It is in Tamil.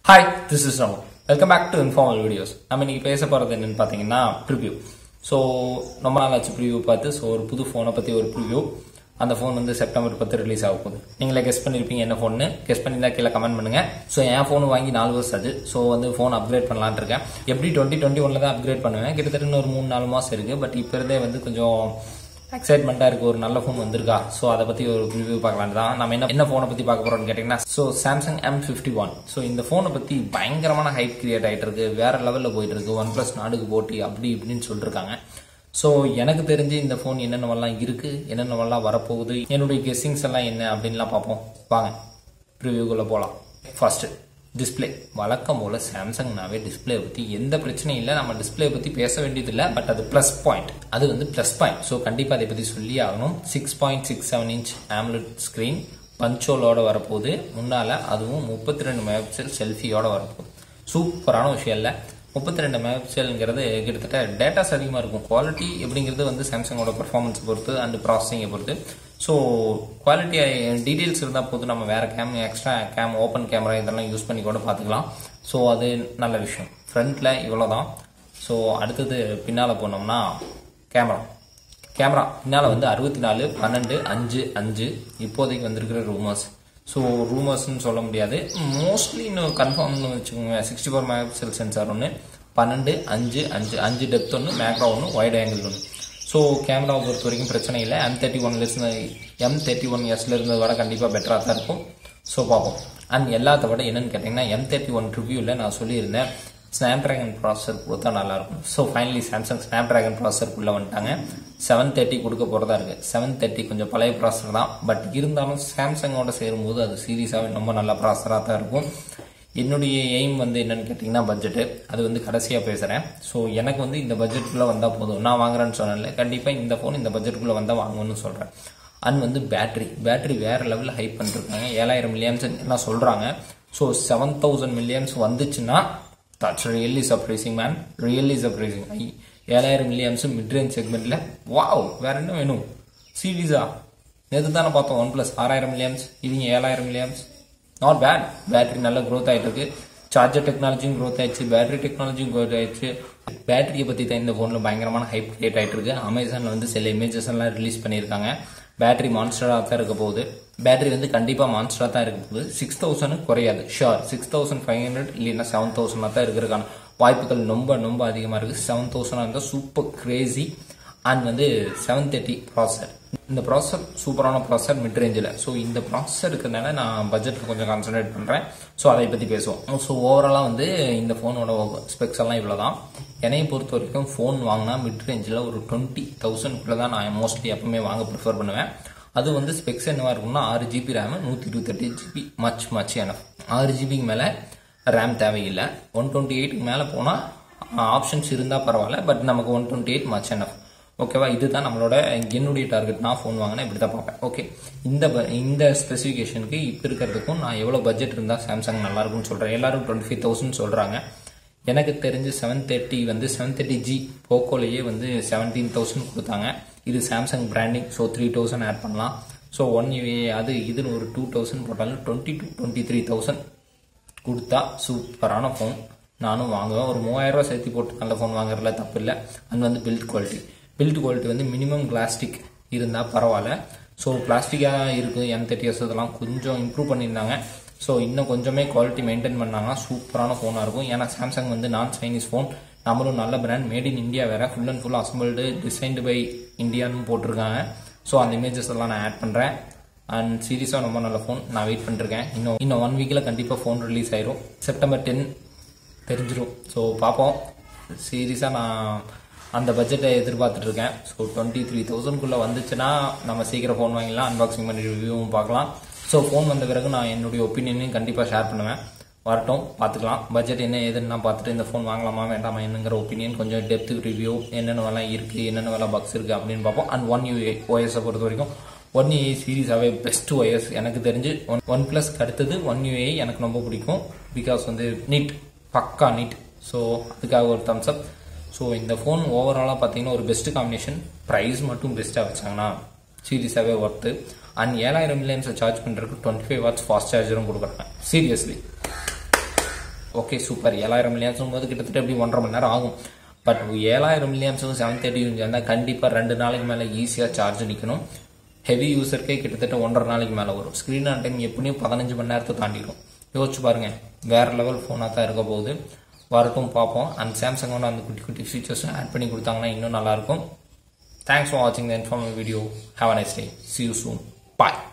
hi this is Ramu welcome back to informal videos நம்ம இன்னைக்கு பேச போகிறது என்னன்னு பார்த்தீங்கன்னா ப்ரிவ்யூ ஸோ ரொம்ப நாள் ஆச்சு ப்ரிவ்யூ பார்த்து ஸோ ஒரு புது ஃபோனை பற்றி ஒரு ப்ரிவ்யூ அந்த ஃபோன் வந்து செப்டம்பர் பத்து ரிலீஸ் ஆக போகுது நீங்களே கெஸ் பண்ணியிருப்பீங்க என்ன ஃபோன்னு கெஸ் பண்ணியிருந்தா கீழே கமெண்ட் பண்ணுங்க ஸோ என் ஃபோன் வாங்கி நாலு வருஷம் அது ஸோ வந்து ஃபோன் அப்கிரேட் பண்ணலான்னு இருக்கேன் எப்படி டுவெண்ட்டி டுவெண்ட்டி ஒன்ல தான் அப்கிரேட் பண்ணுவேன் கிட்டத்தட்ட இன்னும் ஒரு மூணு நாலு மாதம் இருக்கு பட் இப்போ இருந்தே வந்து கொஞ்சம் எக்ஸைட்மெண்ட்டாக இருக்கு ஒரு நல்ல ஃபோன் வந்திருக்கா ஸோ அதை பற்றி ஒரு ரிவ்யூ பார்க்கலாம் தான் நம்ம என்ன என்ன ஃபோனை பற்றி பார்க்க போறோம்னு கேட்டிங்கன்னா so Samsung M fifty one so இந்த ஃபோனை பற்றி பயங்கரமான ஹைப் கிரியேட் ஆகிட்டு இருக்கு வேற லெவலில் போயிட்டு இருக்கு ஒன் ப்ளஸ் நாடுக்கு போட்டி அப்படி இப்படின்னு சொல்லிருக்காங்க ஸோ எனக்கு தெரிஞ்சு இந்த ஃபோன் என்னென்னவெல்லாம் இருக்கு என்னென்னவெல்லாம் வரப்போகுது என்னுடைய கெஸ்ஸிங்ஸ் எல்லாம் என்ன அப்படின்லாம் பார்ப்போம் வாங்க ரிவ்யூக்குள்ளே போகலாம் ஃபர்ஸ்ட் டிஸ்பிளே வழக்கம் போல சாம்சங்னாவே டிஸ்பிளே பத்தி எந்த பிரச்சனையும் இல்லை நம்ம டிஸ்பிளே பத்தி பேச வேண்டியது இல்லை பட் அது பிளஸ் பாயிண்ட் அது வந்து பிளஸ் பாயிண்ட் ஸோ கண்டிப்பா அதை பத்தி சொல்லி ஆகணும் six point six seven inch AMOLED screen பஞ்சோலோட வரப்போகுது முன்னால அதுவும் முப்பத்தி ரெண்டு மெகாபிக்சல் செல்ஃபியோட வரப்போகுது சூப்பரான விஷயம் இல்லை முப்பத்தி ரெண்டு மெகாபிக்சல்ங்கிறது கிட்டத்தட்ட டேட்டாஸ் அதிகமாக இருக்கும் குவாலிட்டி எப்படிங்கிறது வந்து சாம்சங்கோட பர்ஃபார்மன்ஸ் பொறுத்து அண்ட் ப்ராசஸிங்கை பொறுத்து ஸோ குவாலிட்டி டீட்டெயில்ஸ் இருந்தால் போதும் நம்ம வேற game extra game open camera இதெல்லாம் யூஸ் பண்ணி கூட பார்த்துக்கலாம் ஸோ அது நல்ல விஷயம் ஃப்ரண்ட்டில் இவ்வளோ தான் ஸோ அடுத்தது பின்னால் போனோம்னா கேமரா கேமரா பின்னால் வந்து அறுபத்தி நாலு பன்னெண்டு அஞ்சு அஞ்சு இப்போதைக்கு வந்திருக்கிற ரூமர்ஸ் ஸோ ரூமர்ஸ்னு சொல்ல முடியாது மோஸ்ட்லி இன்னும் கன்ஃபார்ம்னு வச்சுக்கோங்க sixty four mega pixel sensor ஒன்று பன்னெண்டு அஞ்சு அஞ்சு அஞ்சு டெப்த் ஒன்று மேக்ரா ஒன்று வைட் ஆங்கிள் ஒன்று ஸோ கேமராவை பொறுத்த வரைக்கும் பிரச்சனை இல்லை எம் தேர்ட்டி ஒன்லேருந்து எம் தேர்ட்டி ஒன் எஸ்ல இருந்ததை விட கண்டிப்பாக பெட்டராக தான் இருக்கும் ஸோ பார்ப்போம் அண்ட் எல்லாத்த விட என்னன்னு கேட்டிங்கன்னா எம் தேர்ட்டி ஒன் ரிவ்யூவில் நான் சொல்லியிருந்தேன் ஸ்னாப் ட்ராகன் ப்ராசஸர் கொடுத்தா நல்லா இருக்கும் so finally Samsung Snapdragon ப்ராசஸருக்குள்ளே வந்துட்டாங்க செவன் தேர்ட்டி கொடுக்க போகிறதா இருக்கு செவன் தேர்ட்டி கொஞ்சம் பழைய ப்ராசஸர் தான் பட் இருந்தாலும் சாம்சங்கோட சேரும்போது அது சீரியஸாகவே ரொம்ப நல்ல ப்ராசஸராக தான் இருக்கும் என்னுடைய எய்ம் வந்து என்னன்னு கேட்டிங்கன்னா பட்ஜெட்டு அது வந்து கடைசியாக பேசுகிறேன் ஸோ எனக்கு வந்து இந்த பட்ஜெட்டுக்குள்ளே வந்தால் போதும் நான் வாங்குறேன்னு சொன்னேன்ல கண்டிப்பாக இந்த ஃபோன் இந்த பட்ஜெட்டுக்குள்ளே வந்தால் வாங்குவேன்னு சொல்கிறேன் அண்ட் வந்து பேட்டரி பேட்டரி வேற லெவலில் ஹைப் பண்ணிருக்காங்க ஏழாயிரம் மில்லியம்ஸ் எல்லாம் சொல்கிறாங்க ஸோ செவன் தௌசண்ட் மில்லியம்ஸ் வந்துச்சுன்னா that's really surprising man really surprising I ஏழாயிரம் மில்லியம்ஸ் மிட் ரேஞ்ச் செக்மெண்ட்டில் வாவ் வேற என்ன வேணும் சீரீஸா நேற்று தானே பார்த்தோம் ஒன் ப்ளஸ் ஆறாயிரம் மில்லியம்ஸ் இவங்க ஏழாயிரம் மில்லியம்ஸ் நாட் பேட் பேட்டரி நல்லா க்ரோத் ஆகிட்டு இருக்கு சார்ஜர் டெக்னாலஜியும் க்ரோத் ஆயிடுச்சு பேட்டரி டெக்னாலஜியும் க்ரோத் ஆயிடுச்சு பேட்டரியை பற்றி தான் இந்த ஃபோனில் பயங்கரமான ஹைப் கிரியேட் ஆகிட்டு இருக்கு அமேசானில் வந்து சில இமேஜஸ் எல்லாம் ரிலீஸ் பண்ணியிருக்காங்க பேட்டரி மான்ஸ்டராக தான் இருக்க போகுது பேட்டரி வந்து கண்டிப்பாக மான்ஸ்டராக தான் இருக்க போகுது சிக்ஸ் தௌசண்ட் குறையாது sure six thousand five hundred இல்லைன்னா செவன் தௌசண்டாக தான் இருக்கிறதுக்கான வாய்ப்புகள் ரொம்ப ரொம்ப அதிகமாக இருக்குது செவன் தௌசண்டாக இருந்தால் சூப்பர் கிரேசி அண்ட் வந்து செவன் தேர்ட்டி ப்ராசர் இந்த ப்ராசர் சூப்பரான ப்ராசர் மிட் ரேஞ்சில் ஸோ இந்த ப்ராசர் இருக்கிறதுனால நான் பட்ஜெட் கொஞ்சம் கான்சன்ட்ரேட் பண்ணுறேன் ஸோ அதை பற்றி பேசுவோம் ஸோ ஓவராலாக வந்து இந்த ஃபோனோட ஸ்பெக்ஸ் எல்லாம் இவ்வளோ தான் என்னையை பொறுத்த வரைக்கும் ஃபோன் வாங்கினா மிட் ரேஞ்சில் ஒரு டுவெண்ட்டி தௌசண்ட்குள்ளே தான் நான் மோஸ்ட்லி எப்பவுமே வாங்க ப்ரிஃபர் பண்ணுவேன் அது வந்து ஸ்பெக்ஸ் என்னவா இருக்கும்னா ஆறு ஜிபி ரேம் நூற்றி இருபத்தெட்டு ஜிபி மச் மச் எனஃப் ஆறு ஜிபிக்கு மேலே ரேம் தேவையில்லை ஒன் டுவெண்ட்டி எயிட்டுக்கு மேலே போனால் ஆப்ஷன்ஸ் இருந்தால் பரவாயில்ல பட் நமக்கு one twenty eight much enough ஓகேவா இதுதான் நம்மளோட என்னுடைய டார்கெட் நான் ஃபோன் வாங்கினா இப்படி தான் பார்ப்பேன் ஓகே இந்த இந்த ஸ்பெசிஃபிகேஷனுக்கு இப்போ இருக்கிறதுக்கும் நான் எவ்வளோ பட்ஜெட் இருந்தால் சாம்சங் நல்லா இருக்கும்னு சொல்கிறேன் எல்லாரும் டுவெண்ட்டி ஃபைவ் தௌசண்ட் சொல்கிறாங்க எனக்கு தெரிஞ்சு செவன் தேர்ட்டி வந்து செவன் தேர்ட்டி ஜி போக்கோலேயே வந்து செவன்டீன் தௌசண்ட் கொடுத்தாங்க இது Samsung branding so three thousand add பண்ணலாம் ஸோ ஒன் அது இதுன்னு ஒரு டூ தௌசண்ட் போட்டாலும் twenty two twenty three thousand கொடுத்தா சூப்பரான ஃபோன் நானும் வாங்குவேன் ஒரு மூவாயிரம் ரூபா சேர்த்து போட்டு நல்ல ஃபோன் வாங்குறதுல தப்பு இல்லை அண்ட் வந்து பில்ட் குவாலிட்டி பில்ட் குவாலிட்டி வந்து மினிமம் பிளாஸ்டிக் இருந்தால் பரவாயில்ல ஸோ பிளாஸ்டிக்காக இருக்குது எம் தேர்ட்டி எஸ் இதெல்லாம் கொஞ்சம் இம்ப்ரூவ் பண்ணியிருந்தாங்க ஸோ இன்னும் கொஞ்சமே குவாலிட்டி மெயின்டைன் பண்ணாங்கன்னா சூப்பரான ஃபோனாக இருக்கும் ஏன்னா சாம்சங் வந்து நான் சைனீஸ் ஃபோன் நம்மளும் நல்ல பிராண்ட் மேட் இன் இந்தியா வேற full and full assembled designed by இந்தியான்னு போட்டிருக்காங்க ஸோ அந்த இமேஜஸ் எல்லாம் நான் ஆட் பண்ணுறேன் அண்ட் சீரியஸாக ரொம்ப நல்ல ஃபோன் நான் வெயிட் பண்ணிருக்கேன் இன்னும் இன்னும் ஒன் வீக்கில் கண்டிப்பாக ஃபோன் ரிலீஸ் ஆயிரும் செப்டம்பர் டென் தெரிஞ்சிடும் ஸோ பார்ப்போம் சீரியஸாக நான் அந்த பட்ஜெட்டை எதிர்பார்த்துட்டு இருக்கேன் ஸோ டுவெண்ட்டி த்ரீ தௌசண்ட்குள்ளே வந்துச்சுன்னா நம்ம சீக்கிரம் ஃபோன் வாங்கிடலாம் அன்பாக்சிங் பண்ணி ரிவ்யூவும் பார்க்கலாம் ஸோ ஃபோன் வந்த பிறகு நான் என்னுடைய ஒப்பீனியனையும் கண்டிப்பாக ஷேர் பண்ணுவேன் வரட்டும் பார்த்துக்கலாம் பட்ஜெட் என்ன ஏதுன்னு பார்த்துட்டு இந்த ஃபோன் வாங்கலாமா வேண்டாமா என்னங்கிற ஒப்பீனியன் கொஞ்சம் டெப்த் ரிவ்யூ என்னென்ன வேலை இருக்குது என்னென்ன வேலை பக்ஸ் இருக்குது அப்படின்னு பார்ப்போம் அண்ட் ஒன் யூ ஓஎஸை பொறுத்த வரைக்கும் ஒன் யூஏ சீரீஸாகவே பெஸ்ட் ஒயர்ஸ் எனக்கு தெரிஞ்சு ஒன் ஒன் ப்ளஸ்க்கு அடுத்தது ஒன் யூஏ எனக்கு ரொம்ப பிடிக்கும் பிகாஸ் வந்து நீட் பக்கா நீட் ஸோ அதுக்காக ஒரு தம்ஸ் அப் ஸோ இந்த ஃபோன் ஓவராலாக பார்த்தீங்கன்னா ஒரு பெஸ்ட் காம்பினேஷன் ப்ரைஸ் மட்டும் பெஸ்ட்டாக வச்சாங்கன்னா சீரியஸாகவே ஒர்த்து அண்ட் ஏழாயிரம் மில்லியன்ஸை சார்ஜ் பண்ணுறதுக்கு டுவெண்ட்டி ஃபைவ் வாட்ஸ் ஃபாஸ்ட் சார்ஜரும் கொடுக்குறாங்க சீரியஸ்லி ஓகே சூப்பர் ஏழாயிரம் மில்லியன்ஸும் போது கிட்டத்தட்ட எப்படி ஒன்றரை மணி நேரம் ஆகும் பட் ஏழாயிரம் மில்லியன்ஸும் செவன் தேர்ட்டி இருந்தால் கண்டிப்பாக ரெண்டு நாளைக்கு மேலே ஈஸியாக சார்ஜ் நிற்கணும் ஹெவி யூசருக்கே கிட்டத்தட்ட ஒன்றரை நாளைக்கு மேலே வரும் ஸ்க்ரீன் ஆன் டைம் எப்படியும் பதினஞ்சு மணி நேரத்தை தாண்டிடும் யோசிச்சு பாருங்க வேற லெவல் ஃபோனாக தான் இருக்க போகுது வரட்டும் பார்ப்போம் அண்ட் சாம்சங் வந்து அந்த குட்டி குட்டி ஃபீச்சர்ஸும் ஆட் பண்ணி கொடுத்தாங்கன்னா இன்னும் நல்லாயிருக்கும் தேங்க்ஸ் ஃபார் வாட்சிங் the inform video have a nice day see you soon bye